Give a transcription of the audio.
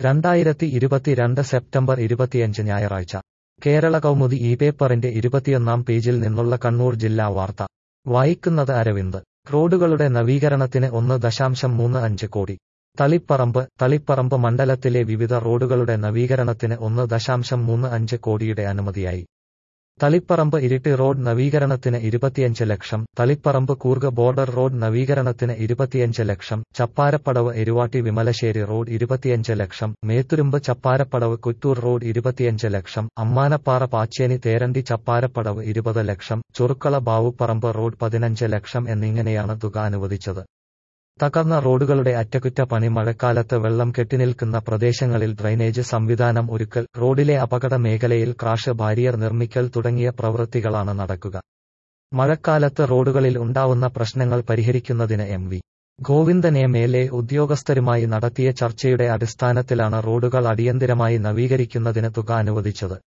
രണ്ടായിരത്തി ഇരുപത്തിരണ്ട് സെപ്റ്റംബർ ഇരുപത്തിയഞ്ച് ഞായറാഴ്ച കേരള കൗമുദി ഈ പേപ്പറിന്റെ ഇരുപത്തിയൊന്നാം പേജിൽ നിന്നുള്ള കണ്ണൂർ ജില്ലാ വാർത്ത വായിക്കുന്നത് അരവിന്ദ് റോഡുകളുടെ നവീകരണത്തിന് ഒന്ന് ദശാംശം മൂന്ന് അഞ്ച് കോടി തളിപ്പറമ്പ് തളിപ്പറമ്പ് മണ്ഡലത്തിലെ വിവിധ റോഡുകളുടെ നവീകരണത്തിന് ഒന്ന് ദശാംശം മൂന്ന് അഞ്ച് കോടിയുടെ അനുമതിയായി തളിപ്പറമ്പ് ഇരിട്ടി റോഡ് നവീകരണത്തിന് ഇരുപത്തിയഞ്ച് ലക്ഷം തളിപ്പറമ്പ് കൂർഗ് ബോർഡർ റോഡ് നവീകരണത്തിന് ഇരുപത്തിയഞ്ച് ലക്ഷം ചപ്പാരപ്പടവ് എരുവാട്ടി വിമലശ്ശേരി റോഡ് ഇരുപത്തിയഞ്ച് ലക്ഷം മേത്തുരുമ്പ് ചപ്പാരപ്പടവ് കുറ്റൂർ റോഡ് ഇരുപത്തിയഞ്ച് ലക്ഷം അമ്മാനപ്പാറ പാച്ചേനി തേരണ്ടി ചപ്പാരപ്പടവ് ഇരുപത് ലക്ഷം ചുറുക്കള ബാവുപ്പറമ്പ് റോഡ് പതിനഞ്ച് ലക്ഷം എന്നിങ്ങനെയാണ് തുക അനുവദിച്ചത് തകർന്ന റോഡുകളുടെ അറ്റകുറ്റപ്പണി മഴക്കാലത്ത് വെള്ളം കെട്ടിനിൽക്കുന്ന പ്രദേശങ്ങളിൽ ഡ്രൈനേജ് സംവിധാനം ഒരുക്കൽ റോഡിലെ അപകട മേഖലയിൽ ക്രാഷ് ബാരിയർ നിർമ്മിക്കൽ തുടങ്ങിയ പ്രവൃത്തികളാണ് നടക്കുക മഴക്കാലത്ത് റോഡുകളിൽ ഉണ്ടാവുന്ന പ്രശ്നങ്ങൾ പരിഹരിക്കുന്നതിന് M V Govindan M L A ഉദ്യോഗസ്ഥരുമായി നടത്തിയ ചർച്ചയുടെ അടിസ്ഥാനത്തിലാണ് റോഡുകൾ അടിയന്തിരമായി നവീകരിക്കുന്നതിന് തുക അനുവദിച്ചത്